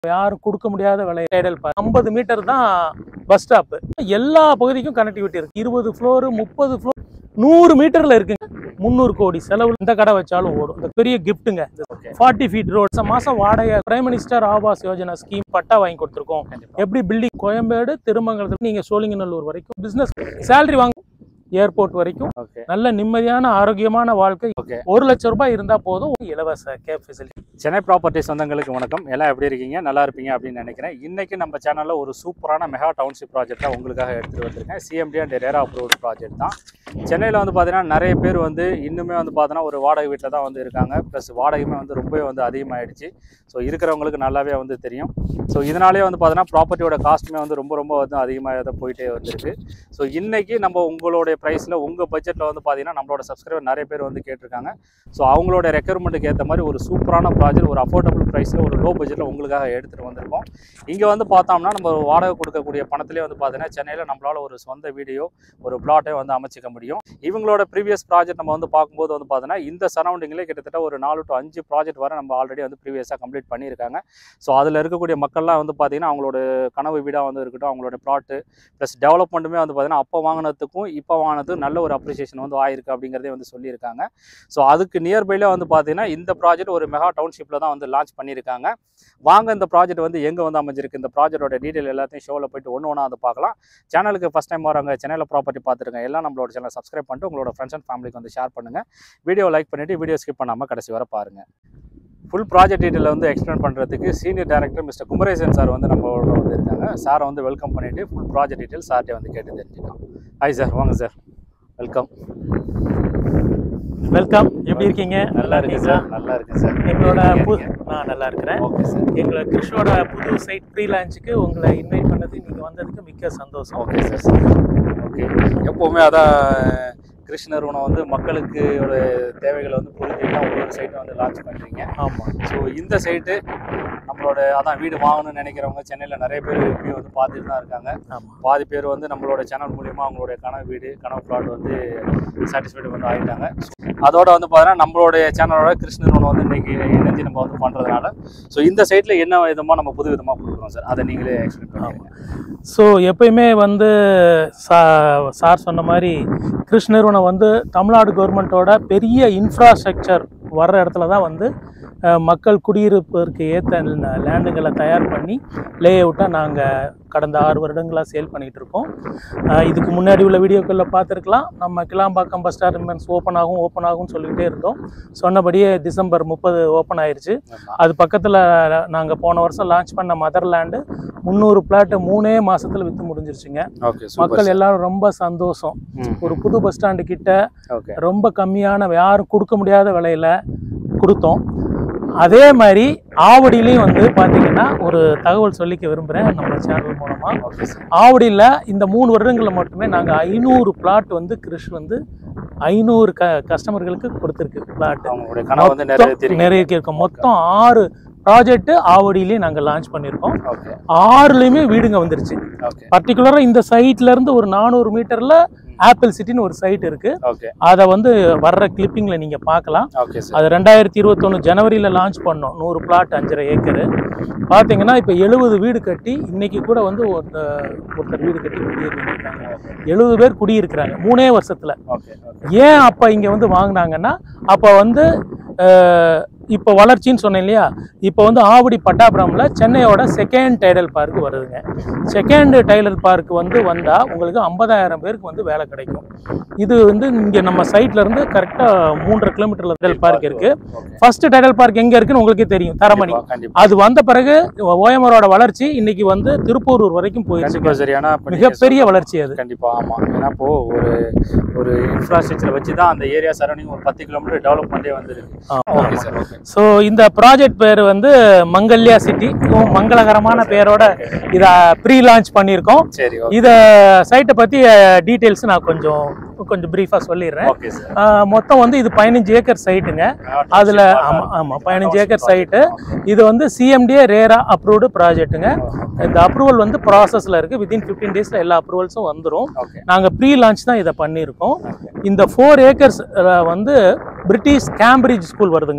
யாரும் கொடுக்க முடியாத விலை டைடல் பார்க் ஐம்பது மீட்டர் தான் பஸ் ஸ்டாப் எல்லா பகுதிக்கும் கனெக்டிவிட்டி இருக்கு இருபது ஃப்ளோர் முப்பது ஃப்ளோர் நூறு மீட்டர்ல இருக்குங்க முந்நூறு கோடி செலவு இந்த கடை வச்சாலும் ஓடும் இந்த பெரிய கிஃப்ட்டுங்க ஃபார்ட்டி ஃபீட் ரோட் மாசம் வாடகை prime minister Awas Yojana scheme பட்டா வாங்கி கொடுத்துருக்கோம் எப்படி பில்டிங் கோயம்பேடு திருமங்கலத்துல நீங்க சோழிங்கநல்லூர் வரைக்கும் பிசினஸ் சேலரி வாங்க ஏர்போர்ட் வரைக்கும் ஓகே நல்ல நிம்மதியான ஆரோக்கியமான வாழ்க்கை ஓகே ஒரு லட்சம் ரூபாய் இருந்தா போதும் இலவச கேப் ஃபெசிலிட்டி சென்னை ப்ராப்பர்ட்டி சொந்தங்களுக்கு வணக்கம் எல்லாம் எப்படி இருக்கீங்க நல்லா இருப்பீங்க அப்படின்னு நினைக்கிறேன் இன்னைக்கு நம்ம சேனலில் ஒரு சூப்பரான மெகா டவுன்ஷிப் ப்ராஜெக்ட் தான் உங்களுக்காக எடுத்துகிட்டு வந்திருக்கேன் CMD and RERA approved project தான் சென்னையில் வந்து பார்த்தீங்கன்னா நிறைய பேர் வந்து இன்னுமே வந்து பார்த்தீங்கன்னா ஒரு வாடகை வீட்டில் தான் வந்து இருக்காங்க ப்ளஸ் வாடகையுமே வந்து ரொம்பவே வந்து அதிகமாகிடுச்சு ஸோ இருக்கிறவங்களுக்கு நல்லாவே வந்து தெரியும் ஸோ இதனாலே வந்து பார்த்தீங்கன்னா ப்ராப்பர்ட்டியோட காஸ்ட்டுமே வந்து ரொம்ப ரொம்ப வந்து அதிகமாக தான் போயிட்டே வந்துருக்கு ஸோ இன்னைக்கு நம்ம உங்களுடைய ப்ரைஸில் உங்கள் பட்ஜெட்டில் வந்து பார்த்தீங்கன்னா நம்மளோட சப்ஸ்கிரைபர் நிறைய பேர் வந்து கேட்டிருக்காங்க ஸோ அவங்களோட ரெக்குயர்மெண்ட்டுக்கு ஏற்ற மாதிரி ஒரு சூப்பரான ப்ராஜெக்ட் ஒரு அஃபோர்டபுள் ப்ரைஸில் ஒரு லோ பட்ஜெட்டில் உங்களுக்காக எடுத்துகிட்டு வந்திருக்கோம் இங்கே வந்து பார்த்தோம்னா நம்ம வாடகை கொடுக்கக்கூடிய பணத்திலே வந்து பார்த்தீங்கன்னா சென்னையில் நம்மளால் ஒரு சொந்த வீடியோ ஒரு பிளாட்டை வந்து அமைச்சிக்க முடியும் இவங்களோட ப்ரீவியஸ் ப்ராஜெக்ட் நம்ம வந்து பார்க்கும்போது வந்து பார்த்தீங்கன்னா இந்த சரௌண்டிங்கிலே கிட்டத்தட்ட ஒரு நாலு டு அஞ்சு ப்ராஜெக்ட் வரை நம்ம ஆல்ரெடி வந்து ப்ரீவியஸாக கம்ப்ளீட் பண்ணியிருக்காங்க ஸோ அதில் இருக்கக்கூடிய மக்கள்லாம் வந்து பார்த்தீங்கன்னா அவங்களோட கனவு வீடாக வந்து இருக்கட்டும் அவங்களோட ப்ளாட்டு ப்ளஸ் டெவலப்மெண்ட்டுமே வந்து பார்த்தீங்கன்னா அப்போ வாங்கினதுக்கும் இப்போ வாங்கினதுக்கும் நல்ல ஒரு அப்ரிசியேஷன் வந்து ஆயிருக்கு அப்படிங்கிறதே வந்து சொல்லியிருக்காங்க ஸோ அதுக்கு நியர்பைல வந்து பார்த்தீங்கன்னா இந்த ப்ராஜெக்ட் ஒரு மெகா டவுன்ஷிப்பில் தான் வந்து லான்ச் பண்ணியிருக்காங்க வாங்க இந்த ப்ராஜெக்ட் வந்து எங்கே வந்து அமைஞ்சிருக்கு இந்த ப்ராஜெக்டோட டீட்டெயில் எல்லாத்தையும் ஷோவில் போயிட்டு ஒன்று ஒன்றா வந்து பார்க்கலாம் சேனலுக்கு ஃபஸ்ட் டைம் வரவங்க சேனலில் ப்ராப்பர்ட்டி பார்த்துருங்க எல்லாம் நம்மளோட சேனல் சப்ஸ்கிரைப் பண்ணிட்டு உங்களோட ஃப்ரெண்ட்ஸ் அண்ட் ஃபேமிலிக்கு வந்து ஷேர் பண்ணுங்கள் வீடியோ லைக் பண்ணிவிட்டு வீடியோ ஸ்கிப் பண்ணாமல் கடைசி வரை பாருங்கள் ஃபுல் ப்ராஜெக்ட் டீட்டெயில் வந்து எக்ஸ்பிளைன் பண்ணுறதுக்கு senior director mister Kumaresan sir வந்து நம்மளோட வந்து இருக்காங்க சாரை வந்து வெல்கம் பண்ணிவிட்டு ஃபுல் ப்ராஜெக்ட் டீட்டெயில் சார்ட்டே வந்து கேட்டு தெரிஞ்சுக்கலாம் ஹாய் சார் வாங்க சார் வெல்கம் வெல்கம் எப்படி இருக்கீங்க நல்லா இருக்கு சார் நல்லா இருக்கு சார் எங்களோட பு நான் நல்லா இருக்கிறேன் ஓகே சார் எங்களை கிருஷ்ணோட புது சைட் ப்ரீ லான்ச்சுக்கு உங்களை இன்வைட் பண்ணது நீங்க வந்ததுக்கு மிக்க சந்தோஷம் ஓகே சார் ஓகே எப்போவுமே அதான் கிருஷ்ண நிறுவனம் வந்து மக்களுக்கு ஒரு தேவைகளை வந்து புரிஞ்சு தான் ஒரு ஒரு சைட்டை வந்து லான்ச் பண்ணுறீங்க ஆமா ஸோ இந்த சைட்டு நம்மளோட அதான் வீடு வாங்கணும்னு நினைக்கிறவங்க சென்னையில் நிறைய பேர் இப்பயும் வந்து பார்த்துட்டு தான் இருக்காங்க ஆமா பாதி பேர் வந்து நம்மளோட சேனல் மூலியமாக அவங்களுடைய கனவு வீடு கனவு பிளாட் வந்து சாட்டிஸ்ஃபைடு வந்து ஆகிட்டாங்க அதோட வந்து பார்த்தீங்கன்னா நம்மளுடைய சேனலோட கிருஷ்ண நிறுவனம் வந்து இன்னைக்கு இணைஞ்சு நம்ம வந்து பண்ணுறதுனால ஸோ இந்த சைட்டில் என்ன விதமாக நம்ம புது விதமாக கொடுக்குறோம் சார் அதை நீங்களே எக்ஸ்பிளைன் பண்ணுங்க ஸோ எப்பயுமே வந்து சா சார் சொன்ன மாதிரி கிருஷ்ண நிறுவனம் வந்து தமிழ்நாடு கவர்மெண்ட்டோட பெரிய இன்ஃப்ராஸ்ட்ரக்சர் வர்ற இடத்துல தான் வந்து அஹ், மக்கள் குடியிருப்பதற்கு ஏற்ற லேண்டுங்களை தயார் பண்ணி லே அவுட்டாக நாங்கள் கடந்த ஆறு வருடங்களாக சேல் பண்ணிகிட்டு இருக்கோம் அஹ், இதுக்கு முன்னாடி உள்ள வீடியோக்களில் பார்த்துருக்கலாம் நம்ம கிளாம்பாக்கம் பஸ் ஸ்டாண்ட் ஓப்பன் ஆகும் ஓப்பன் ஆகும்னு சொல்லிக்கிட்டே இருந்தோம் சொன்னபடியே டிசம்பர் முப்பது ஓப்பன் ஆயிருச்சு அது பக்கத்தில் நாங்கள் போன வருஷம் லான்ச் பண்ண மதர்லேண்டு முந்நூறு பிளாட் மூணே மாசத்துல விற்று முடிஞ்சிருச்சுங்க ஓகே மக்கள் எல்லாரும் ரொம்ப சந்தோஷம் ஒரு புது பஸ் ஸ்டாண்டு கிட்ட ஓகே ரொம்ப கம்மியான யாரும் கொடுக்க முடியாத விலையில கொடுத்தோம் அதே மாதிரி ஆவடியிலையும் வந்து பார்த்தீங்கன்னா ஒரு தகவல் சொல்லிக்க விரும்புகிறேன் நம்ம சேனல் மூலமாக ஓகே சார் ஆவடியில் இந்த மூணு வருடங்களில் மட்டுமே நாங்கள் ஐநூறு பிளாட் வந்து கிறிஷ் வந்து ஐநூறு க கஸ்டமர்களுக்கு கொடுத்துருக்கு பிளாட் அவங்களுடைய கனவு வந்து நிறைய தெரியும் நிறைய இருக்கோம் மொத்தம் ஆறு ப்ராஜெக்ட் ஆவடியிலேயே நாங்கள் லான்ச் பண்ணியிருக்கோம் ஓகே ஆறுலையுமே வீடுங்க வந்துருச்சு ஓகே பர்டிகுலராக இந்த சைட்ல இருந்து ஒரு நானூறு மீட்டர்ல ஆப்பிள் சிட்டின்னு ஒரு சைட் இருக்கு ஓகே அதை வந்து வர்ற கிளிப்பிங்ல நீங்க பார்க்கலாம் ஓகே சார் அது ரெண்டாயிரத்தி இருபத்தொன்னு ஜனவரியில லான்ச் பண்ணோம் நூறு பிளாட் அஞ்சரை ஏக்கரு பார்த்தீங்கன்னா இப்போ எழுபது வீடு கட்டி இன்னைக்கு கூட வந்து ஒருத்த- ஒருத்தர் வீடு கட்டி குடியிருக்காங்க எழுபது பேர் குடியிருக்கிறாங்க மூணே வருஷத்துல ஓகே ஓகே ஏன் அப்போ இங்கே வந்து வாங்கினாங்கன்னா அப்போ வந்து அஹ், இப்போ வளர்ச்சின்னு சொன்னேன் இல்லையா இப்போ வந்து ஆவடி பட்டாபுரமில் சென்னையோட செகண்ட் டைடல் பார்க் வருதுங்க செகண்ட் டைடல் பார்க் வந்து வந்தால் உங்களுக்கு ஐம்பதாயிரம் பேருக்கு வந்து வேலை கிடைக்கும் இது வந்து இங்கே நம்ம சைட்ல இருந்து கரெக்டாக மூன்றரை கிலோமீட்டர்ல டைடல் பார்க் இருக்கு ஓகே ஃபர்ஸ்ட் டைடல் பார்க் எங்கே இருக்குன்னு உங்களுக்கே தெரியும் தரமணி கண்டிப்பா, கண்டிப்பா அது வந்த பிறகு ஓஎம்ஆரோட வளர்ச்சி இன்னைக்கு வந்து திருப்பூரூர் வரைக்கும் போயிடுச்சு கண்டிப்பா சரி ஏன்னா இப்ப நீங்க மிகப்பெரிய வளர்ச்சி அது கண்டிப்பா ஆமா ஏன்னா இப்போ ஒரு ஒரு இன்ஃப்ராஸ்ட்ரக்சரை வச்சு தான் அந்த ஏரியா சரௌண்டிங் ஒரு பத்து கிலோமீட்டர் டெவலப்மெண்ட்டே வந்துருக்கு ஓகே சார் ஓகே ஸோ இந்த ப்ராஜெக்ட் பேர் வந்து மங்கல்யா சிட்டி மங்களகரமான பேரோட இதை ப்ரீ லான்ச் பண்ணியிருக்கோம் சரி ஓகே இதை சைட்டை பற்றி டீட்டெயில்ஸ் நான் கொஞ்சம் கொஞ்சம் ப்ரீஃபாக சொல்லிடுறேன் ஓகே சார் ஆஹ் மொத்தம் வந்து இது பதினஞ்சு ஏக்கர் சைட்டுங்க அதில் ஆமாம் ஆமாம் பதினஞ்சு ஏக்கர் சைட்டு இது வந்து சிஎம்டிஏ ரேரா அப்ரூவ்டு ப்ராஜெக்ட்டுங்க இந்த அப்ரூவல் வந்து ப்ராசஸில் இருக்குது வித்தின் ஃபிஃப்டீன் டேஸில் எல்லா அப்ரூவல்ஸும் வந்துடும் ஓகே நாங்கள் ப்ரீ லான்ச் தான் இதை பண்ணியிருக்கோம் இந்த ஃபோர் ஏக்கர்ஸ் வந்து பிரிட்டிஷ் கேம்பிரிட்ஜ் ஸ்கூல் வருதுங்க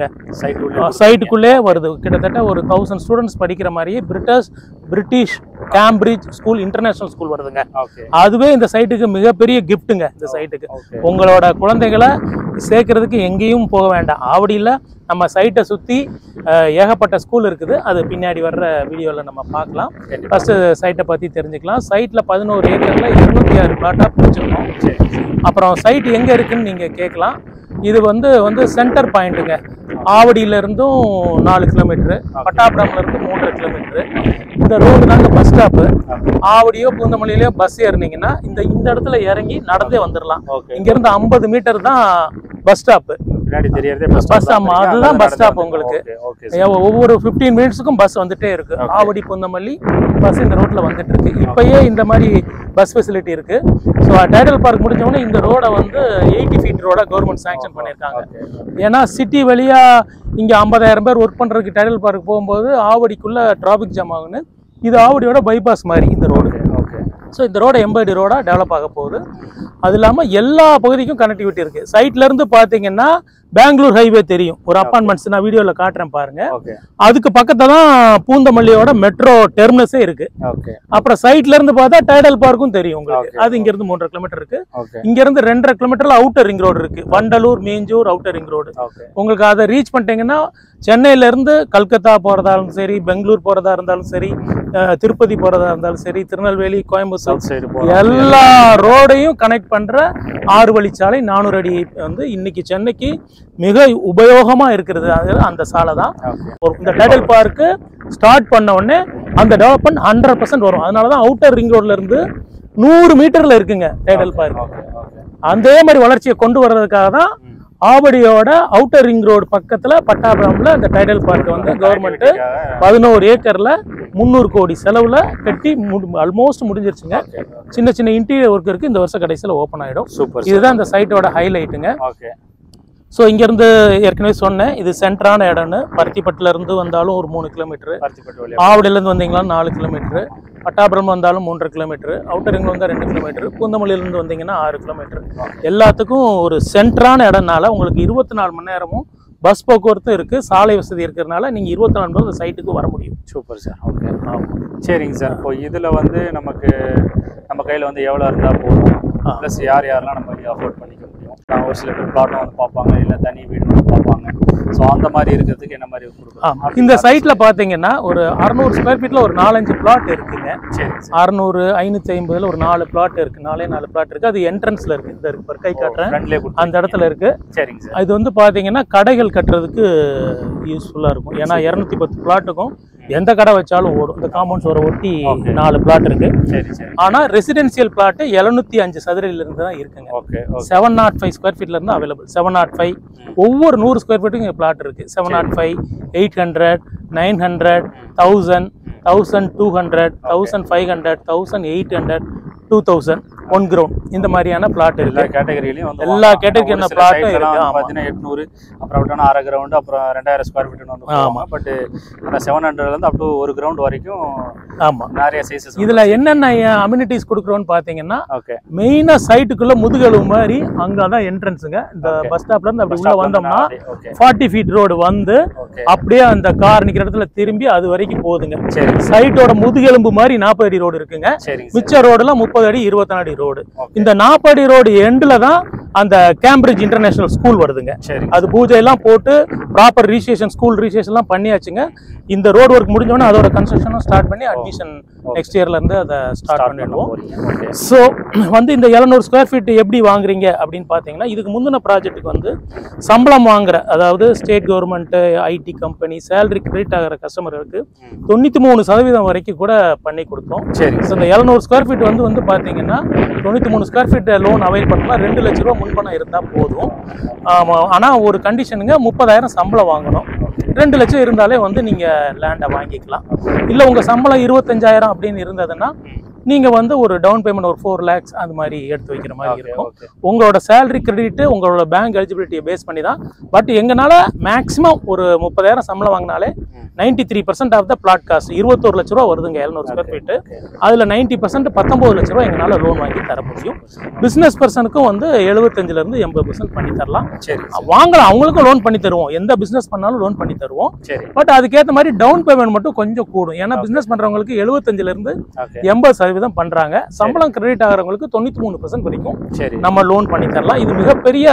சைட் உள்ள சைட்டுக்குள்ளே வருது கிட்டத்தட்ட ஒரு தௌசண்ட் ஸ்டூடெண்ட்ஸ் படிக்கிற மாதிரியே British British Cambridge school international school வருதுங்க ஓகே அதுவே இந்த சைட்டுக்கு மிகப்பெரிய கிஃப்ட்டுங்க இந்த சைட்டுக்கு ஓகே உங்களோட குழந்தைகளை சேர்க்கறதுக்கு எங்கேயும் போக வேண்டாம் ஆவடியில் நம்ம சைட்டை சுற்றி ஏகப்பட்ட ஸ்கூல் இருக்குது அது பின்னாடி வர்ற வீடியோவில் நம்ம பார்க்கலாம் கண்டிப்பா. ஃபஸ்ட்டு சைட்டை பற்றி தெரிஞ்சுக்கலாம் சைட்டில் பதினோரு ஏக்கரில் இருநூத்தி ஆறு பிளாட்டாக பிரிச்சிருக்கோம் சரி அப்புறம் சைட் எங்கே இருக்குன்னு நீங்கள் கேட்கலாம் இது வந்து வந்து சென்டர் பாயிண்ட்டுங்க ஆவடியில இருந்தும் நாலு கிலோமீட்டரு பட்டாபுரம்ல இருந்து மூன்றரை கிலோமீட்டரு இந்த ரோடு தாங்க பஸ் ஸ்டாப்பு ஆவடியோ பூந்தமல்லியிலையோ பஸ் ஏறினீங்கன்னா இந்த இந்த இடத்துல இறங்கி நடந்தே வந்துடலாம் ஓகே இங்கேருந்து ஐம்பது மீட்டர் தான் பஸ் ஸ்டாப்பு பின்னாடி தெரியறதே பஸ் Bus ஆமா, அதுதான் bus stop உங்களுக்கு. ஓகே ஓகே ஒவ்வொரு ஃபிஃப்டீன் மினிட்ஸுக்கும் பஸ் வந்துட்டே இருக்கு Okay. ஆவடி பூந்தமல்லி பஸ் இந்த ரோட்ல வந்துட்டு இருக்கு இப்பயே இந்த மாதிரி பஸ் ஃபெசிலிட்டி இருக்கு ஸோ டைடல் பார்க் முடிஞ்ச உடனே இந்த ரோடை வந்து eighty feet road government sanction பண்ணியிருக்காங்க ஏன்னா சிட்டி வழியா இங்க ஐம்பதாயிரம் பேர் ஒர்க் பண்றதுக்கு டைடல் பார்க் போகும்போது ஆவடிக்குள்ள டிராஃபிக் ஜாம் ஆகுன்னு இது ஆவடியோட பைபாஸ் மாதிரி இந்த ரோடு ஓகே ஸோ இந்த ரோடு எண்பது ரோடா டெவலப் ஆக போகுது அது இல்லாமல் எல்லா பகுதிக்கும் கனெக்டிவிட்டி இருக்கு சைட்ல இருந்து பார்த்தீங்கன்னா பெங்களூர் ஹைவே தெரியும் ஒரு அப்பார்ட்மெண்ட்ஸ் நான் வீடியோவில் காட்டுறேன் பாருங்க ஓகே அதுக்கு பக்கத்துல தான் பூந்தமல்லியோட மெட்ரோ டெர்மினஸே இருக்கு ஓகே அப்புறம் சைட்ல இருந்து பார்த்தா டைடல் பார்க்கும் தெரியும் உங்களுக்கு Okay. அது இங்க இருந்து மூன்றரை கிலோமீட்டர் இருக்கு ஓகே இங்க இருந்து ரெண்டரை கிலோமீட்டர்ல அவுட்டர் ரிங் ரோடு இருக்கு Vandalur Minjur outer ring road okay உங்களுக்கு அதை ரீச் பண்ணிட்டீங்கன்னா சென்னையில இருந்து கல்கத்தா போறதாலும் சரி பெங்களூர் போறதா இருந்தாலும் சரி அஹ், திருப்பதி போறதா இருந்தாலும் சரி திருநெல்வேலி கோயம்புத்தூர் சவுத் சைடு எல்லா ரோடையும் கனெக்ட் பண்ற ஆறு வழிச்சாலை நானூறு அடி வந்து இன்னைக்கு சென்னைக்கு மிக உபயோகமா இருக்கிறது அது அந்த சாலை தான் ஓகே ஒரு இந்த டைடல் பார்க்கு ஸ்டார்ட் பண்ண உடனே அந்த டெவலப்மெண்ட் ஹண்ட்ரட் பர்சன்ட் வரும் அதனால தான் அவுட்டர் ரிங் ரோட்ல இருந்து நூறு மீட்டர்ல இருக்குங்க டைடல் பார்க் ஓகே ஓகே அதே மாதிரி வளர்ச்சியை கொண்டு வர்றதுக்காக தான் ஆவடியோட அவுட்டர் ரிங் ரோடு பக்கத்துல பட்டாபுரம்ல இந்த டைடல் பார்க் வந்து கவர்மெண்ட் பதினோரு ஏக்கர்ல முந்நூறு கோடி செலவுல கட்டி ஆல்மோஸ்ட் முடிஞ்சிருச்சுங்க சின்ன சின்ன இன்டீரியர் ஒர்க் இருக்கு இந்த வருஷம் கடைசியில் ஓப்பன் ஆயிடும் சூப்பர் இதுதான் இந்த சைட்டோட ஹைலைட்டுங்க ஓகே ஸோ இங்கேருந்து ஏற்கனவே சொன்னேன் இது சென்டரான இடம்னு பருத்திப்பட்டுல இருந்து வந்தாலும் ஒரு மூணு கிலோமீட்டர் பருத்திப்பட்டு வழியா ஆவடியிலேருந்து வந்தீங்கன்னா நாலு கிலோமீட்டர் பட்டாபுரம் வந்தாலும் மூன்றரை கிலோமீட்டர் அவுட்டர் ரிங்கில் வந்தால் ரெண்டு கிலோமீட்டர் பூந்தமல்லியிலேருந்து வந்தீங்கன்னா ஆறு கிலோமீட்டர் எல்லாத்துக்கும் ஒரு சென்டரான இடம்னால உங்களுக்கு இருபத்தி நாலு மணி நேரமும் பஸ் போக்குவரத்து இருக்குது சாலை வசதி இருக்கிறதுனால நீங்கள் இருபத்தி நாலு மணி நேரம் அந்த சைட்டுக்கு வர முடியும் சூப்பர் சார் ஓகே சரிங்க சார் இப்போ இதில் வந்து நமக்கு நம்ம கையில் வந்து எவ்வளோ இருந்தால் போதும் ஆ. ப்ளஸ் யார் யாரெல்லாம் நம்ம அஃபோர்ட் பண்ணிக்க முடியும் நான் ஒரு சில பேர் பிளாட்டும் வந்து பார்ப்பாங்க இல்லை தனி வீடு வந்து பார்ப்பாங்க ஸோ அந்த மாதிரி இருக்கிறதுக்கு என்ன மாதிரி ஆ, கொடுக்கலாம் இந்த சைட்டில் பார்த்தீங்கன்னா ஒரு அறநூறு ஸ்கொயர் ஃபீட்டில் ஒரு நாலஞ்சு பிளாட் இருக்குங்க சரிங்க சார் அறநூறு ஐநூற்றி ஐம்பதில் ஒரு நாலு பிளாட் இருக்குது நாலே நாலு பிளாட் இருக்குது அது என்ட்ரன்ஸில் இருக்குது இந்த இருக்கு பாரு, கை காட்டுறேன் ஃப்ரெண்ட்லேயே கொடுத்து அந்த இடத்துல இருக்குது சரிங்க சார் இது வந்து பார்த்தீங்கன்னா கடைகள் கட்டுறதுக்கு யூஸ்ஃபுல்லாக இருக்கும் ஏன்னா இரநூத்தி பத்து பிளாட்டுக்கும் எந்த கடை வச்சாலும் ஓடும் இந்த காம்பவுண்ட் சுவரை ஒட்டி Okay. நாலு பிளாட் இருக்கு சரி சரி ஆனால் ரெசிடென்சியல் பிளாட்டு எழுநூத்தி அஞ்சு சதுரையிலிருந்து தான் இருக்குங்க okay okay seven naught five square ஃபீட்ல இருந்து அவைலபிள் செவன் நாட் ஃபைவ் ஒவ்வொரு நூறு ஸ்கொயர் ஃபீட்டுக்கும் இங்கே பிளாட் இருக்கு seven naught five eight hundred nine hundred thousand thousand two hundred thousand five hundred thousand eight hundred two thousand one ground இந்த மாதிரியான plot எல்லா இருக்கு கேட்டகரியிலையும் வந்து எல்லா வாங்கலாம். category ஒரு ன சில plot site ம் எல்லாம் இருக்கு, வந்து ஆமா. பார்த்தீங்கன்னா எட்நூறு அப்புறம் விட்டோம்னா அரை கிரவுண்டு அப்புறம் ரெண்டாயிரம் ஸ்கொயர் ஃபீட் வந்து ஆமா. பட் அந்த செவன் ஹண்ட்ரட்லேருந்து அப் டு ஒரு கிரவுண்ட் வரைக்கும் ஆமா நிறைய சைஸஸ் இதுல என்னென்ன அம்யூனிட்டிஸ் கொடுக்குறோம்னு பாத்தீங்கன்னா ஓகே மெயினா சைட்டுக்குள்ள முதுகெலும்பு மாதிரி அங்கதான் என்ட்ரன்ஸுங்க இந்த பஸ் ஸ்டாப்ல இருந்து அப்படி உள்ள வந்தோம்னா ஓகே ஃபார்ட்டி ஃபீட் ரோடு வந்து ஓகே அப்படியே அந்த கார் நிக்கிற இடத்துல திரும்பி அது வரைக்கும் போகுதுங்க சரி சைட்டோட முதுகெலும்பு மாதிரி நாற்பது அடி ரோடு இருக்குங்க சரிங்க சார் மிச்ச ரோடுலாம் முப்பது அடி இருபத்தி அடி ரோடு ஓகே இந்த நாற்பது அடி ரோடு எண்டில் தான் அந்த கேம்பிரிட்ஜ் இன்டர்நேஷனல் ஸ்கூல் வருதுங்க சரி அது பூஜை எல்லாம் போட்டு ப்ராப்பர் ரிஜிஸ்ட்ரேஷன் ஸ்கூல் ரிஜிஸ்ட்ரேஷன்லாம் பண்ணியாச்சுங்க இந்த ரோடு ஒர்க் முடிஞ்சோடனே அதோட கன்ஸ்ட்ரக்ஷனும் ஸ்டார்ட் பண்ணி அட்மிஷன் நெக்ஸ்ட் இயர்ல இருந்து அதை ஸ்டார்ட் பண்ணிடுவோம் ஓகே ஸோ வந்து இந்த 700 ஸ்கொயர் ஃபீட் எப்படி வாங்குறீங்க அப்படின்னு பார்த்தீங்கன்னா இதுக்கு முந்தின ப்ராஜெக்ட்டுக்கு வந்து சம்பளம் வாங்குற அதாவது state government IT company salary credit ஆகிற கஸ்டமர்களுக்கு ம். தொண்ணூற்றி மூணு சதவீதம் வரைக்கும் கூட பண்ணி கொடுத்தோம் சரிங்க ஸோ இந்த 700 ஸ்கொயர் ஃபீட் வந்து வந்து பார்த்தீங்கன்னா தொண்ணூற்றி மூணு ஸ்கொயர் ஃபீட் லோன் அவைல் பண்ணோம்னா ரெண்டு லட்ச ரூபா முன்பணம் இருந்தால் போதும் ஆமாம் ஆனால் ஒரு கண்டிஷனுங்க முப்பதாயிரம் சம்பளம் வாங்கணும் ரெண்டு லட்சம் இருந்தாலே வந்து நீங்கள் லேண்டை வாங்கிக்கலாம் இல்லை உங்கள் சம்பளம் இருபத்தஞ்சாயிரம் அப்படின்னு இருந்ததுன்னா நீங்க வந்து ஒரு டவுன் பேமெண்ட் ஒரு ஃபோர் லேக்ஸ் அந்த மாதிரி எடுத்து வைக்கிற மாதிரி ஓகே இருக்கும் ஓகே உங்களோட சேலரி கிரெடிட் உங்களோட பேங்க் எலிஜிபிலிட்டியை பேஸ் பண்ணி தான் பட் எங்கனால மேக்ஸிமம் ஒரு முப்பதாயிரம் சம்பளம் வாங்கினாலே ம். Ninety three percent of the flat cost இருபத்தோரு லட்ச ரூபா வருதுங்க எழுநூறு ஸ்கொயர் ஃபீட்டு அதில் நைன்டி பர்சன்ட் பத்தொம்பது லட்ச ரூபா எங்களால் லோன் வாங்கி தர முடியும் பிஸ்னஸ் பர்சனுக்கும் வந்து எழுபத்தஞ்சிலேருந்து எண்பது பர்சன்ட் பண்ணி தரலாம் சரி வாங்கலாம் அவங்களுக்கும் லோன் பண்ணி தருவோம் எந்த பிஸ்னஸ் பண்ணாலும் லோன் பண்ணி தருவோம் சரி பட் அதுக்கேற்ற மாதிரி டவுன் பேமெண்ட் மட்டும் கொஞ்சம் கூடும் ஏன்னா பிஸ்னஸ் பண்ணுறவங்களுக்கு எழுபத்தஞ்சிலேருந்து ஓகே எண்பது சதவீதம் பண்ணுறாங்க சம்பளம் கிரெடிட் ஆகிறவங்களுக்கு தொண்ணூற்றி மூணு பர்சன்ட் வரைக்கும் சரி நம்ம லோன் பண்ணி தரலாம் இது மிகப்பெரிய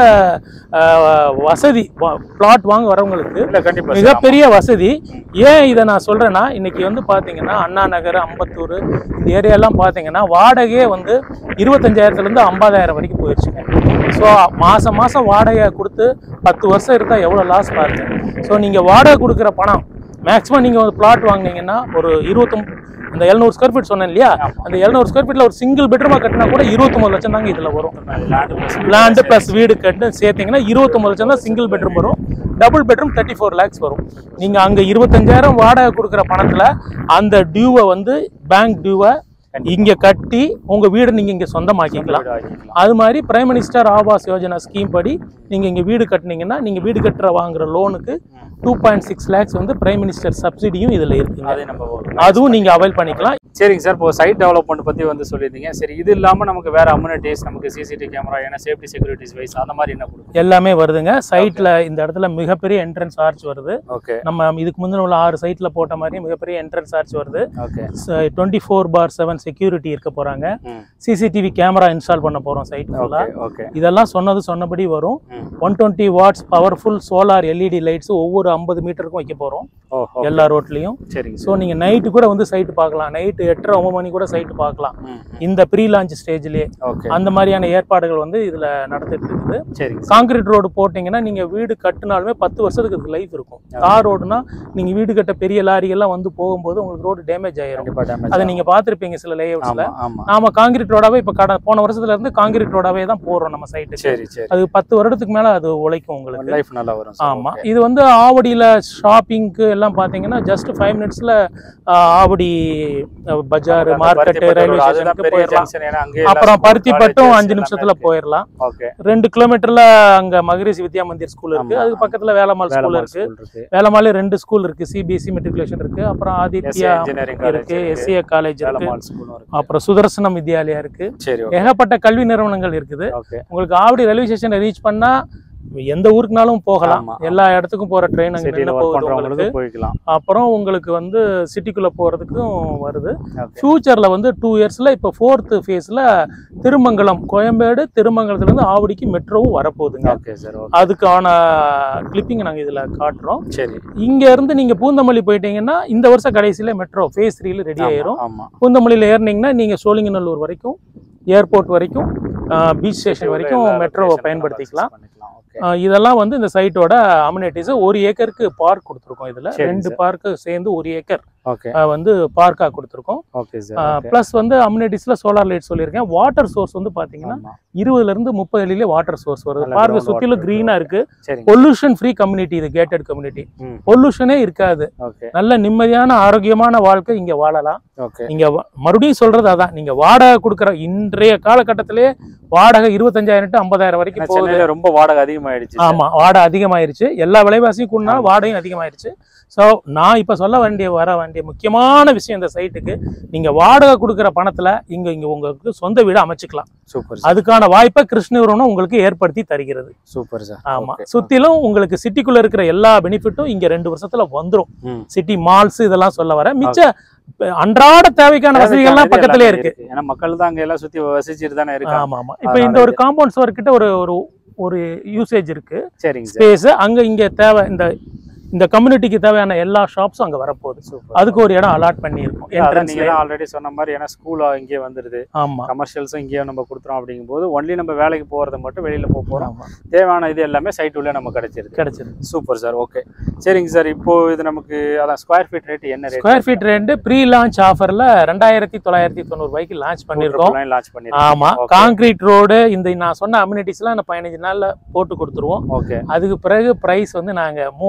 அஹ், வசதி பிளாட் வாங்க வரவங்களுக்கு இல்ல கண்டிப்பா சார் மிகப்பெரிய வசதி ஏன் இதை நான் சொல்றேன்னா இன்னைக்கு வந்து பாத்தீங்கன்னா அண்ணா நகர் அம்பத்தூர் இந்த ஏரியாலாம் பாத்தீங்கன்னா வாடகையே வந்து இருபத்தஞ்சாயிரத்துல இருந்து ஐம்பதாயிரம் வரைக்கும் போயிடுச்சுங்க ஸோ மாசம் மாசம் வாடகை கொடுத்து பத்து வருஷம் இருந்தா எவ்வளவு லாஸ் பாருங்க ஸோ நீங்க வாடகை கொடுக்குற பணம் மேக்ஸிமம் நீங்க ஒரு பிளாட் வாங்குனீங்கன்னா ஒரு இருபத்தொம் அந்த எழுநூறு ஸ்கொயர் ஃபீட் சொன்னேன் இல்லையா ஆமா. அந்த எழுநூறு ஸ்கொயர் ஃபீட்ல ஒரு சிங்கிள் பெட்ரூமா கட்டினா கூட இருபத்தொம்பது லட்சம் தாங்க இதுல வரும் லேண்ட் பிளஸ் லேண்டு ப்ளஸ் வீடு கட்டு சேர்த்தீங்கன்னா இருபத்தொம்பது லட்சம் தான் சிங்கிள் பெட்ரூம் வரும் double bedroom thirty four lakhs வரும் நீங்கள் அங்கே இருபத்தஞ்சாயிரம் வாடகை கொடுக்குற பணத்தில் அந்த டியூவை வந்து பேங்க் டியூவை இங்கே கட்டி உங்கள் வீடு நீங்கள் இங்கே சொந்தமாக்கிக்கலாம் அது மாதிரி prime minister Awas Yojana scheme படி நீங்கள் இங்கே வீடு கட்டினீங்கன்னா நீங்கள் வீடு கட்டுற வாங்குற லோனுக்கு டூ பாயிண்ட் சிக்ஸ் லேக்ஸ் வந்து பிரைம் மினிஸ்டர் சப்சிடியும் இதில் இருக்குங்க அதே நம்ம ஒரு- அதுவும் நீங்கள் அவைல் பண்ணிக்கலாம் சரிங்க சார் இப்போ சைட் டெவலப்மெண்ட் பத்தி வந்து சொல்லியிருந்தீங்க சரி இது இல்லாம நமக்கு வேற அம்யூனிட்டிஸ் நமக்கு சிசிடிவி கேமரா ஏன்னா சேஃப்டி செக்யூரிட்டிஸ் வைஸ் அந்த மாதிரி என்ன கொடுக்கும் எல்லாமே வருதுங்க சைட்டில் இந்த இடத்துல மிகப்பெரிய என்ட்ரன்ஸ் ஆர்ச் வருது ஓகே நம்ம இதுக்கு முந்தின உள்ள ஆறு சைட்டில் போட்ட மாதிரி மிகப்பெரிய என்ட்ரன்ஸ் ஆர்ச் வருது okay twenty four by seven security இருக்க போகிறாங்க ம் சிசிடிவி கேமரா இன்ஸ்டால் பண்ண போகிறோம் சைட் ஓகே ஃபுல்லாக ஓகே இதெல்லாம் சொன்னது சொன்னபடி வரும் ம் one twenty watts powerful solar LED lights ஒவ்வொரு ஐம்பது மீட்டருக்கும் வைக்க போகிறோம் ஓ ஓ எல்லா ரோட்லேயும் சரிங்க ஸோ நீங்கள் நைட்டு கூட வந்து சைட்டு பார்க்கலாம் நைட்டு எட்டரை ஒம்பது மணி கூட சைட்டு பார்க்கலாம் ம் இந்த ப்ரீ லான்ச் ஸ்டேஜ்லேயே ஓகே அந்த மாதிரியான ஏற்பாடுகள் வந்து இதில் நடந்துட்டு இருக்குது சரிங்க சார் காங்கிரீட் ரோடு போட்டிங்கன்னா நீங்கள் வீடு கட்டினாலுமே பத்து வருஷத்துக்கு அதுக்கு லைஃப் இருக்கும் தார் ரோடுனா நீங்கள் வீடு கட்ட பெரிய லாரியெல்லாம் வந்து போகும்போது உங்களுக்கு ரோடு டேமேஜ் ஆயிரும் கண்டிப்பா டேமேஜ் அதை நீங்கள் பார்த்துருப்பீங்க சில லேஅவுட்ஸில் ஆமா ஆமா நாம காங்கிரீட் ரோடாவே இப்போ கட போன வருஷத்துல இருந்து காங்கிரீட் ரோடாவே தான் போடுறோம் நம்ம சைட்டுக்கு சரி சரி அது பத்து வருடத்துக்கு மேல அது உழைக்கும் உங்களுக்கு லைஃப் நல்லா வரும் sir. ஆமா Okay. இது வந்து ஆவடியில ஷாப்பிங்க்கு எல்லாம் பாத்தீங்கன்னா ஜஸ்ட் ஃபைவ் மினிட்ஸ்ல ஆவடி அஹ், பஜார் அந்த மார்க்கெட் பருத்திப்பட்டு ரயில்வே road, அதுதான் ஸ்டேஷனுக்கு பெரிய போயிடலாம் junction. ஏன்னா அங்கேயே அப்புறம் எல்லா பருத்தி school, பட்டும் colleges அஞ்சு எல்லாமே நிமிஷத்துல இருக்கு. போயிடலாம் Okay. ரெண்டு கிலோமீட்டர்ல அங்க மகரிஷி வித்யா மந்திர் ஸ்கூல் இருக்கு ஆமா, அதுக்கு ஆமா. பக்கத்துல வேலம்மாள் ஸ்கூல் வேலம்மாள் இருக்கு school இருக்கு. வேலம்மாள் ரெண்டு ஸ்கூல் இருக்கு சிபிஎஸ்சி மெட்ரிகுலேஷன் இருக்கு அப்புறம் SA ஆதித்யா engineering college இருக்கு இருக்கு. எஸ்ஏ காலேஜ் இருக்கு வேலம்மாள் school ம் இருக்கு. அப்புறம் சுதர்சனம் வித்யாலயா இருக்கு சரி okay. ஏகப்பட்ட கல்வி நிறுவனங்கள் இருக்குது Okay. உங்களுக்கு ஆவடி ரயில்வே ஸ்டேஷனை ரீச் பண்ணா எந்த ஊருக்குனாலும் போகலாம் ஆமா, எல்லா இடத்துக்கும் போற ட்ரெயின் அங்க சிட்டில நின்னு ஒர்க் போகுது உங்களுக்கு பண்றவங்களுக்கு போய்க்கலாம் அப்புறம் உங்களுக்கு வந்து சிட்டிக்குள்ள போறதுக்கும் வருது Okay. ஃபியூச்சர்ல வந்து டூ இயர்ஸ்ல இப்போ ஃபோர்த் ஃபேஸ்ல திருமங்கலம் கோயம்பேடு திருமங்கலத்துல இருந்து ஆவடிக்கு மெட்ரோவும் வரப்போகுதுங்க ஓகே சார் ஓகே அதுக்கான கிளிப்பிங் நாங்க இதுல காட்டுறோம் சரி இங்க இருந்து நீங்க பூந்தமல்லி போயிட்டீங்கன்னா இந்த வருஷம் கடைசியில மெட்ரோ ஃபேஸ் த்ரீல ரெடி ஆமா, ஆயிரும் ஆமா பூந்தமல்லியில ஏறினீங்கன்னா நீங்க சோழிங்கநல்லூர் வரைக்கும் ஏர்போர்ட் வரைக்கும் பீச் ஸ்டேஷன் வரைக்கும் எல்லா மெட்ரோவை location பயன்படுத்திக்கலாம் பண்ணிக்கலாம் ஓகே ஆஹ் இதெல்லாம் வந்து இந்த சைட்டோட அமினிட்டிஸ் ஒரு ஏக்கருக்கு பார்க் கொடுத்துருக்கோம் இதுல சரிங்க ரெண்டு சார். பார்க்கு சேர்ந்து ஒரு ஏக்கர் ஓகே ஆஹ் வந்து பார்க்கா கொடுத்துருக்கோம் ஓகே சார் ஓகே ப்ளஸ் வந்து அம்யூனிட்டிஸ்ல சோலார் லைட் சொல்லியிருக்கேன் வாட்டர் சோர்ஸ் வந்து பாத்தீங்கன்னா ஆமா இருபதுல இருந்து முப்பது அடியிலே வாட்டர் சோர்ஸ் வருது நல்ல பார்க்க ground சுத்திலும் water கிரீனா இருக்கு. இருக்கு சரிங்க பொல்யூஷன் ஃப்ரீ கம்யூனிட்டி இது கேட்டட் கம்யூனிட்டி ம் பொல்யூஷனே இருக்காது ஓகே நல்ல நிம்மதியான ஆரோக்கியமான வாழ்க்கை இங்க வாழலாம் ஓகே நீங்க வ- மறுபடியும் சொல்றது அதான் நீங்க வாடகை கொடுக்குற இன்றைய காலகட்டத்திலே வாடகை இருபத்தஞ்சாயிரம் டு ஐம்பதாயிரம் வரைக்கும் ஏன்னா போகுது சென்னையில ரொம்ப வாடகை அதிகமாயிடுச்சு ஆமா வாடகை அதிகமாயிருச்சு எல்லா விலைவாசியும் கூடனாலும் வாடகையும் அதிகமாயிருச்சு ஸோ நான் இப்ப சொல்ல வேண்டிய வர வேண்டிய முக்கியமான விஷயம் இந்த சைட்டுக்கு நீங்க வாடகை கொடுக்குற பணத்துல இங்க இங்க உங்களுக்கு சொந்த வீடு அமைச்சுக்கலாம் சூப்பர் அதுக்கான வாய்ப்பை கிருஷ்ணகிரம் உங்களுக்கு ஏற்படுத்தி தருகிறது சூப்பர் சார் ஆமா சுத்திலும் உங்களுக்கு சிட்டிக்குள்ள இருக்கிற எல்லா பெனிஃபிட்டும் இங்க ரெண்டு வருஷத்துல வந்துரும் ம் சிட்டி மால்ஸ் இதெல்லாம் சொல்ல வர மிச்ச அன்றாட தேவைக்கான வசதிகள்லாம் பக்கத்திலே இருக்கு ஏன்னா மக்கள் தான் அங்க எல்லாம் சுத்தி வசிச்சுட்டு தானே இருக்காங்க ஆமா ஆமா இப்போ இந்த ஒரு காம்பவுண்ட் சுவர் கிட்ட ஒரு ஒரு ஒரு யூசேஜ் இருக்கு சரிங்க சார் ஸ்பேஸ் அங்க இங்க தேவை இந்த இந்த கம்யூனிட்டிக்கு தேவையான எல்லா ஷாப்ஸும் அங்க வரப்போகுது சூப்பர் அதுக்கு ஒரு இடம் அலாட் பண்ணியிருக்கோம் அதான் என்ட்ரன்ஸ் நீங்க தான் ஆல்ரெடி சொன்ன மாதிரி ஏன்னா ஸ்கூல் இங்கே வந்துருது ஆமா கமர்ஷியல்ஸும் இங்கேயே நம்ம கொடுத்துறோம் அப்படிங்கும்போது ஒன்லி நம்ம வேலைக்கு போறத மட்டும் வெளியில போக போறோம் ஆமா தேவையான இது எல்லாமே சைட் உள்ளே நம்ம கிடைச்சிருது கிடைச்சிருக்கு சூப்பர் சார் ஓகே சரிங்க சார் இப்போ இது நமக்கு அதான் ஸ்கொயர் ஃபீட் ரேட் என்ன ரேட் ஸ்கொயர் ஃபீட் ரெண்டு ப்ரீ லான்ச் ஆஃபர்ல ரெண்டாயிரத்தி தொள்ளாயிரத்தி தொண்ணூறு ரூபாய்க்கு லான்ச் பண்ணியிருக்கோம் லான்ச் பண்ணிருக்கோம் ஆமா Okay. காங்கிரீட் ரோடு இந்த நான் சொன்ன அம்யூனிட்டிஸ்லாம் நான் பதினஞ்சு நாள்ல போட்டு கொடுத்துருவோம் ஓகே அதுக்கு பிறகு பிரைஸ் வந்து நாங்க மூவாயிரத்தி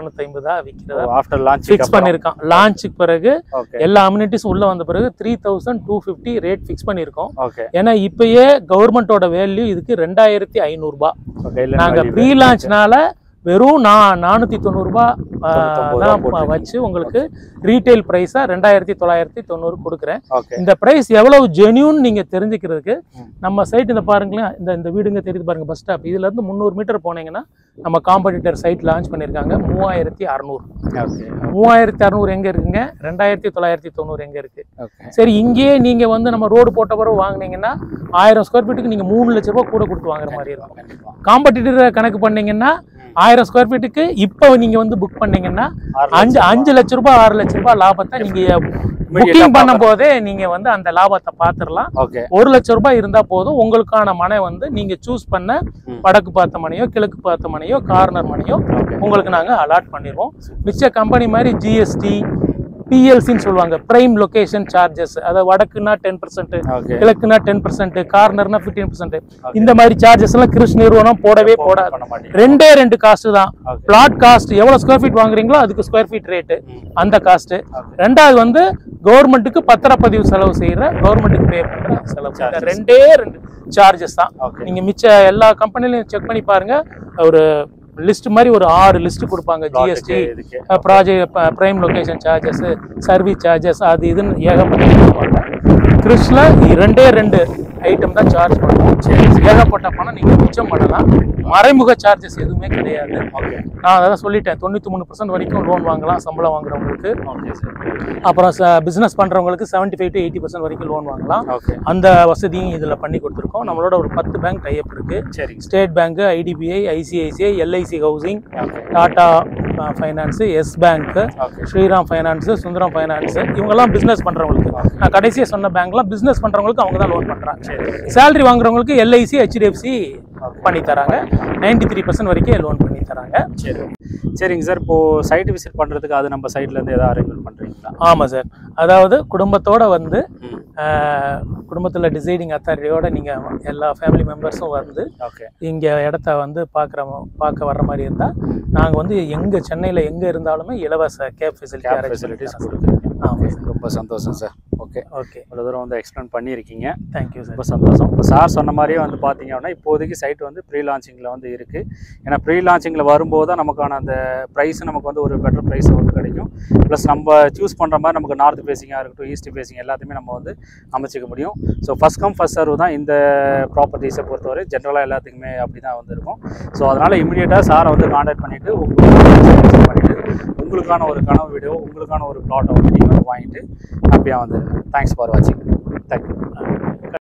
அறுநூத்தி ஐம்பதா விற்கிறதா ஆஃப்டர் லான்ச் ஃபிக்ஸ் பண்ணியிருக்கான் லான்ச்சுக்கு பிறகு ஓகே எல்லா அம்யூனிட்டிஸும் உள்ள வந்த பிறகு three thousand two fifty rate fix பண்ணியிருக்கோம் ஓகே ஏன்னா இப்பயே கவர்மெண்ட்டோட வேல்யூ இதுக்கு ரெண்டாயிரத்தி ஐநூறுபா ஓகே இல்ல நாங்க ப்ரீ லான்ச்னால வெறும் நான் நானூற்றி தொண்ணூறுபா தொண்ணூத்தொம்பது ரூபா தான் போட்டிருக்கீங்க. வச்சு உங்களுக்கு ரீட்டைல் ப்ரைஸாக ரெண்டாயிரத்தி தொள்ளாயிரத்தி தொண்ணூறு கொடுக்குறேன் ஓகே இந்த ப்ரைஸ் எவ்வளவு ஜென்யூன் நீங்கள் தெரிஞ்சுக்கிறதுக்கு ம். நம்ம சைட் இந்த பாருங்களேன் இந்த இந்த வீடுங்க தெரியுது பாருங்க பஸ் ஸ்டாப் இதுலேருந்து முந்நூறு மீட்டர் போனீங்கன்னா நம்ம காம்படிட்டர் சைட் லான்ச் பண்ணியிருக்காங்க மூவாயிரத்தி அறநூறு ஓகே மூவாயிரத்தி அறநூறு எங்கே இருக்குங்க ரெண்டாயிரத்தி தொள்ளாயிரத்தி தொண்ணூறு எங்கே இருக்குது ஓகே சரி இங்கேயே நீங்கள் வந்து நம்ம ரோடு போட்ட பிறகு வாங்குனீங்கன்னா ஆயிரம் ஸ்கொயர் ஃபீட்டுக்கு நீங்கள் மூணு லட்ச ரூபாய் கூட கொடுத்து வாங்குற மாதிரி இருக்கும் கண்டிப்பா காம்படிட்டர் கணக்கு பண்ணீங்கன்னா ஆயிரம் ஸ்கொயர் ஃபீட்டுக்கு இப்போ நீங்க வந்து புக் பண்ணீங்கன்னா ஆறு அஞ்சு அஞ்சு லட்ச ரூபாய் ஆறு லட்ச ரூபாய் லாபத்தை நீங்க புக்கிங் பண்ணும் போதே நீங்க வந்து அந்த லாபத்தை பார்த்துடலாம் ஓகே ஒரு லட்ச ரூபாய் இருந்தா போதும் உங்களுக்கான மனை வந்து நீங்க சூஸ் பண்ண ம். வடக்கு பார்த்த மனையோ கிழக்கு பார்த்த மனையோ கார்னர் மனையோ ஓகே உங்களுக்கு நாங்க அலாட் பண்ணிடுவோம் மிச்ச கம்பெனி மாதிரி ஜிஎஸ்டி பிஎல்சின்னு சொல்லுவாங்க பிரைம் லொகேஷன் சார்ஜஸ் அதாவது வடக்குனா டென் பர்சன்ட் ஓகே கிழக்குனா டென் பர்சன்ட் கார்னர்னா ஃபிஃப்டீன் பர்சன்ட் இந்த மாதிரி சார்ஜஸ் எல்லாம் கிறிஸ் நிறுவனம் போடவே போடாது பண்ண மாட்டீங்க ரெண்டே ரெண்டு காஸ்ட் தான் ஓகே பிளாட் காஸ்ட் எவ்வளவு ஸ்கொயர் ஃபீட் வாங்குறீங்களோ அதுக்கு ஸ்கொயர் ஃபீட் ரேட்டு ம். அந்த காஸ்ட் ஓகே ரெண்டாவது வந்து கவர்மெண்ட்டுக்கு பத்திரப்பதிவு செலவு செய்யற கவர்மெண்ட்டுக்கு பே பண்ற செலவு இந்த Charges. ரெண்டே ரெண்டு சார்ஜஸ் தான் ஓகே நீங்க மிச்ச எல்லா கம்பெனிலையும் செக் பண்ணி பாருங்க ஒரு லிஸ்ட் மாதிரி ஒரு ஆறு லிஸ்ட் கொடுப்பாங்க ஜிஎஸ்டி இதுக்கு project prime location charges service charges அது இதுன்னு ஏகப்பட்ட கொடுப்பாங்க கிறிஸ்ல ரெண்டே ரெண்டு ஐட்டம் தான் சார்ஜ் பண்ணுவோம் ஏகப்பட்ட பணம் நீங்க மிச்சம் பண்ணலாம் மறைமுக சார்ஜஸ் எதுவுமே கிடையாது ஓகே நான் அதான் சொல்லிட்டேன் தொண்ணூற்றி மூணு பர்சன்ட் வரைக்கும் லோன் வாங்கலாம் சம்பளம் வாங்குறவங்களுக்கு ஓகே சார் அப்புறம் பிஸ்னஸ் பண்ணுறவங்களுக்கு seventy five to eighty percent வரைக்கும் லோன் வாங்கலாம் ஓகே அந்த வசதியும் இதில் பண்ணி கொடுத்துருக்கோம் நம்மளோட ஒரு பத்து பேங்க் டைப் இருக்கு சரிங்க State Bank IDBI ICICI LIC housing okay Tata finance Yes Bank okay Shriram finance Sundaram finance இவங்கெல்லாம் பிஸ்னஸ் பண்ணுறவங்களுக்கு நான் கடைசியாக சொன்ன பேங்க்லாம் பிஸ்னஸ் பண்ணுறவங்களுக்கு அவங்க தான் லோன் பண்ணுறாங்க சரி சேலரி வாங்குறவங்களுக்கு எல்ஐசி ஹெச்டிஎஃப்சி பண்ணி தராங்க நைன்டி த்ரீ பர்சன்ட் வரைக்கும் லோன் பண்ணி தராங்க சரி சரிங்க சார் இப்போ சைட் விசிட் பண்றதுக்கு அது நம்ம சைட்ல இருந்து ஏதாவது அரேஞ்ச்மெண்ட் பண்றீங்களா ஆமாம் சார் அதாவது குடும்பத்தோட வந்து ம் குடும்பத்தில் டிசைடிங் அத்தாரிட்டியோட நீங்கள் எல்லா ஃபேமிலி மெம்பர்ஸும் வந்து ஓகே இங்கே இடத்த வந்து பார்க்குற பார்க்க வர்ற மாதிரி இருந்தால் நாங்கள் வந்து எங்கே சென்னையில் எங்கே இருந்தாலுமே இலவச cab facility cab arrange facilities facilities கொடுக்குறீங்க ஆமாம் சார் ரொம்ப சந்தோஷம் சார் ஓகே ஓகே இவ்வளோ தூரம் வந்து எக்ஸ்பிளைன் பண்ணியிருக்கீங்க தேங்க்யூ சார் ரொம்ப சந்தோஷம் இப்போ சார் சொன்ன மாதிரியே வந்து பார்த்தீங்க அப்படின்னா இப்போதைக்கு சைட் வந்து ப்ரீ லான்ச்சிங்கில் வந்து இருக்குது ஏன்னா ப்ரீ லான்ச்சிங்கில் வரும்போது தான் நமக்கான அந்த ப்ரைஸ் நமக்கு வந்து ஒரு பெட்டர் ப்ரைஸ் வந்து கிடைக்கும் ப்ளஸ் நம்ம சூஸ் பண்ணுற மாதிரி நமக்கு நார்த் ஃபேஸிங்காக இருக்கட்டும் ஈஸ்ட் ஃபேஸிங் எல்லாத்தையுமே நம்ம வந்து அமைச்சிக்க முடியும் so first come first serve தான் இந்த ப்ராப்பர்ட்டிஸை பொறுத்தவரை ஜென்ரலாக எல்லாத்துக்குமே அப்படி தான் வந்து இருக்கும் ஸோ அதனால் இமீடியட்டாக சாரை வந்து காண்டாக்ட் பண்ணிவிட்டு உங்களுக்கு பண்ணிவிட்டு உங்களுக்கான ஒரு கனவு வீடியோ உங்களுக்கான ஒரு ப்ளாட்டை வந்து நீங்கள் வந்து வாங்கிட்டு ஹாப்பியாக வந்து தேங்க்ஸ் ஃபார் வாட்சிங் தேங்க்யூ